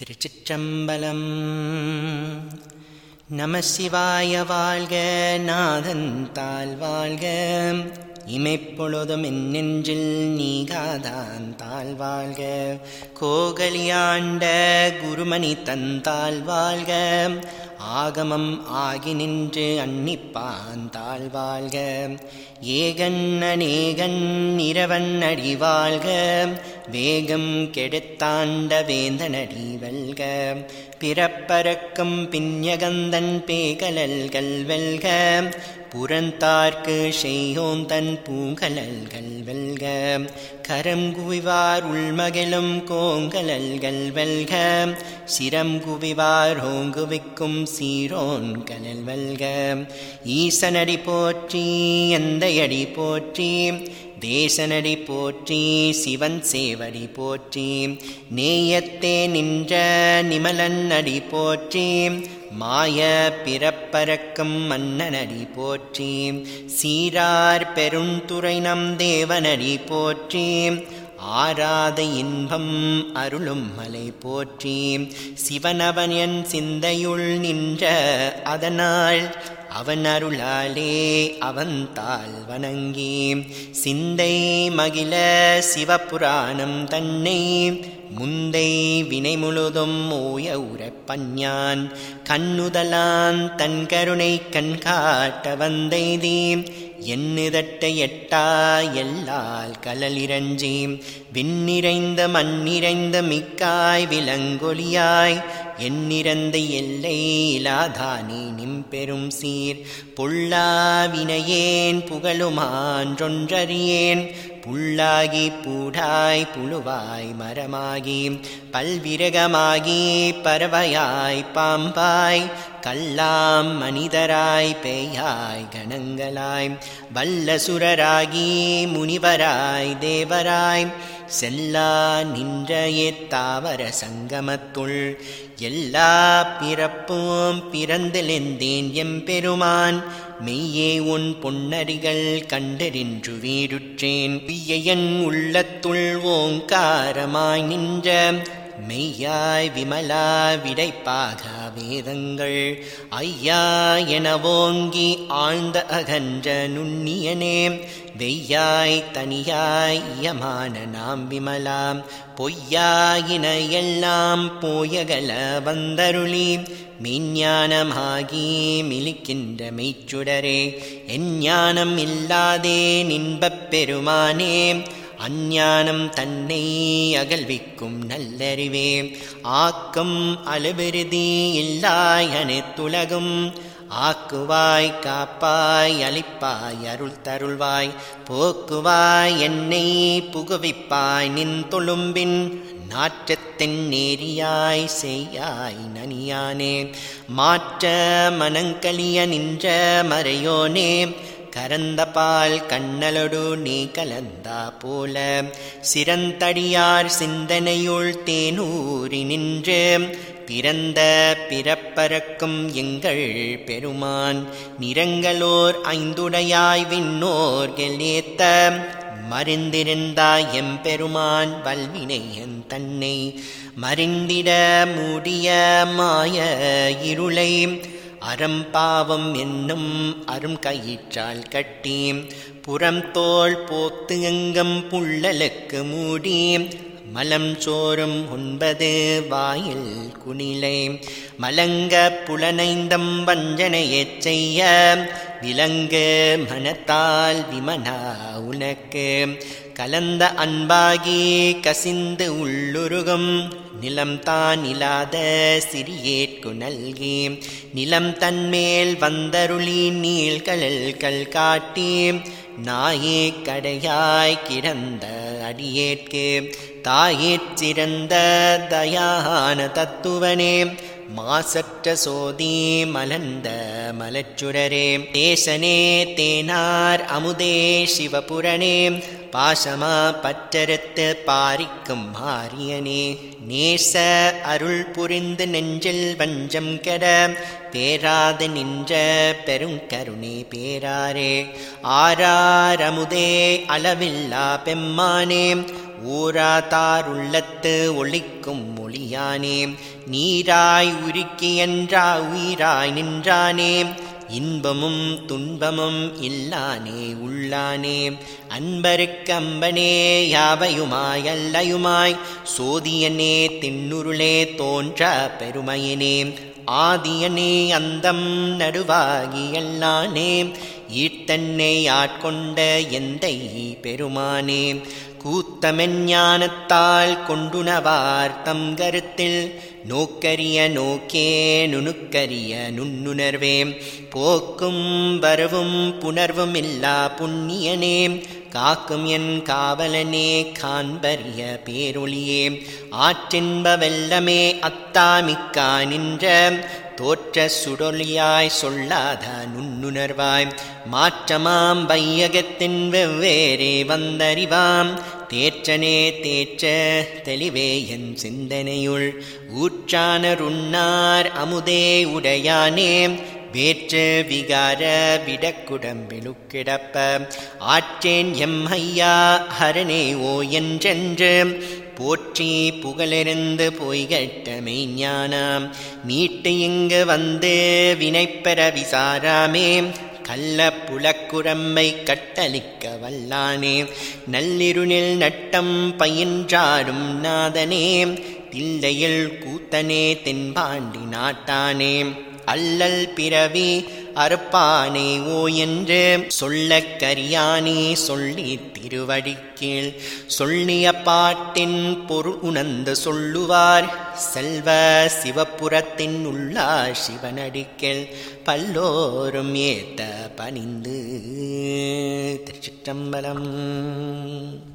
திருச்சிற்றம்பலம் நம சிவாய வாழ்க நாதன் தாழ் வாழ்க இமைப்பொழுதும் என் நெஞ்சில் நீகாதான் தாழ் வாழ்க கோகலியாண்ட குருமணி தந்தாள் வாழ்க ஆகமம் ஆகி நின்று அன்னிப்பான் தாழ் வாழ்க ஏகன் அநேகன் இரவன் அடி வாழ்க வேகம் கெடுத்தாண்ட வேந்தனடி வெல்க பிறப்பறக்கும் பின்யகந்தன் பேகலல்கள் வெல்க புறந்தார்க்கு செய்யோன் தன் பூங்கலல்கள் வெல்க கரம் குவிவார் உள்மகிழும் கோங்கலல்கள் வெல்க சிரம் குவிவார் ஓங்குவிக்கும் சீரோன் கலல் வெல்க ஈசனடி போற்றி எந்தையடி போற்றி தேசனடி போற்றி சிவன் சேவடி போற்றி நேயத்தே நின்ற நிமலன் அடி போற்றி மாய பிறப்பறக்கும் மன்னனடி போற்றி சீரார் பெருந்துறை நம் தேவனடி போற்றி ஆராத இன்பம் அருளும் மலை போற்றி சிவனவன் என் சிந்தையுள் நின்ற அதனால் அவன் அருளாலே அவன் தாள் வணங்கி சிந்தை மகிழ சிவபுராணம் தன்னை முந்தை வினை முழுதும் ஓய உரப்பஞ்ஞான் கண்ணுதலான் தன் கருணை கண் காட்ட வந்தைதீ எண்ணுதட்ட எட்டா எல்லால் கலலிரஞ்சி விண்ணிறைந்த மண்ணிறைந்த மிக்காய் விலங்கொலியாய் எண்ணிறந்த எல்லை இலாதானே நிம்பெரும் சீர் பொல்லாவினையேன் புகழுமான்றொன்றறியேன் புல்லாகி பூடாய் புழுவாய் மரமாகி பல்விரகமாகி பறவையாய் பாம்பாய் கல்லாம் மனிதராய் பேயாய் கணங்களாய் வல்லசுரராகி முனிவராய் தேவராய் செல்லா நின்ற எத்தாவர சங்கமத்துள் எல்லா பிறப்பும் பிறந்தெழுந்தேன் எம்பெருமான் மெய்யே உன் பொன்னடிகள் கண்டறின்று வீடுற்றேன் பியையன் உள்ளத்துள் ஓங்காரமாய் நின்ற மெய்யாய் விமலா விடைப்பாக வேதங்கள் ஐயா என ஓங்கி ஆழ்ந்த அகன்ற நுண்ணியனே வெய்யாய் தனியாய் இயமான நாம் விமலாம் பொய்யாயின எல்லாம் போயகல வந்தருளி மெய்ஞானமாகி மிளிக்கின்ற மெய்ச்சுடரே என் ஞானம் இல்லாதே நின்பப் பெருமானே அஞ்ஞானம் தன்னை அகல்விக்கும் நல்லறிவே ஆக்கம் அலுபிருதி இல்லாய் அனைத்துலகும் ஆக்குவாய் காப்பாய் அளிப்பாய் அருள் தருள்வாய் போக்குவாய் என்னை புகுவிப்பாய் நின் தொழும்பின் நாற்றத்தின் நேரியாய் செய்யாய் நனியானே மாற்ற மனங்களிய நின்ற மறையோனே கரந்த பால் கண்ணலொடு நீ கலந்தா போல சிறந்தடியார் சிந்தனையுள் தேனூரி நின்று பிறந்த பிறப்பறக்கும் எங்கள் பெருமான் நிறங்களோர் ஐந்துடையாய் விண்ணோர்கள் ஏத்த மறிந்திருந்தாய் எம்பெருமான் வல்வினையன் தன்னை மறிந்திட மூடிய மாய இருளை அறம்பாவம் என்னும் அரும் கயிற்றால் கட்டி புறம் தோல் போத்து எங்கம் புள்ளலுக்கு மூடி மலம் சோறும் உண்பது வாயில் குனிலை மலங்க புலனைந்தம் வஞ்சனையச் செய்ய விலங்கு மனத்தால் விமனா உனக்கு கலந்த அன்பாகி கசிந்து உள்ளுருகும் நிலம் தான் இல்லாத சிறியேற்கு நல்கி நிலம் தன்மேல் வந்தருளி நீள்கழல்கள் காட்டி நாயே கடையாய் கிடந்த அடியேற்கு தாயிற் சிறந்த தயான தத்துவனே மாசற்ற சோதி மலர்ந்த மலச்சுரரே தேசனே தேனார் அமுதே சிவபுரணே பாசமா பற்றறுத்து பாரிக்கும் மாரியனே நேச அருள் புரிந்து நெஞ்சில் வஞ்சம் கெட பேராது நின்ற பெருங்கருணே பேராரே ஆராரமுதே அளவில்லா பெம்மானே ஓராதாருள்ளத்து ஒளிக்கும் ஒளியானே நீராய் உருக்கி என்றா உயிராய் நின்றானே இன்பமும் துன்பமும் இல்லானே உள்ளானே அன்பருக்கு அம்பனே யாவையுமாய் அல்லையுமாய் சோதியனே தின்னுருளே தோன்ற பெருமையனே ஆதியனே அந்தம் நடுவாகி எல்லானே ஈட்டன்னை ஆட்கொண்ட எந்தை பெருமானே கூத்தமென் ஞானத்தால் கொண்டுணவார் தம் கருத்தில் நோக்கரிய நோக்கே நுணுக்கரிய நுண்ணுணர்வே போக்கும் வரவும் புணர்வும் இல்லா புண்ணியனே காக்கும் என் காவலனே காண்பரிய பேரொளியே ஆற்றின்ப வெல்லமே அத்தாமிக்கா நின்ற தோற்ற சுடொலியாய் சொல்லாத நுண்ணுணர்வாய் மாற்றமாம் வையகத்தின் வெவ்வேறே வந்தறிவாம் தேற்றனே தேற்ற தெளிவே என் சிந்தனையுள் ஊற்றானருண்ணார் அமுதே உடையானே வேற்று விகார விடக்குடம்பிலுக்கிடப்ப ஆற்றேன் எம் ஐயா ஹரனே ஓ என்றென்று போற்றி புகழிருந்து பொய்கட்ட மெய்ஞானாம் மீட்டு இங்கு வந்து வினைப்பெற விசாராமே கள்ள புலக்குரம்பை கட்டளிக்க வல்லானே நள்ளிருளில் நட்டம் பயின்றாடும் நாதனே தில்லையில் கூத்தனே தென்பாண்டி நாட்டானே அல்லல் பிறவி அறுப்பானே ஓ என்று சொல்ல கரியானே சொல்லி திருவடிக்கீழ் சொல்லிய பாட்டின் பொருள் உணர்ந்து சொல்லுவார் செல்வ சிவபுரத்தின் உள்ளார் சிவனடிக்கல் பல்லோரும் ஏத்த பணிந்து திருச்சிற்றம்பலம்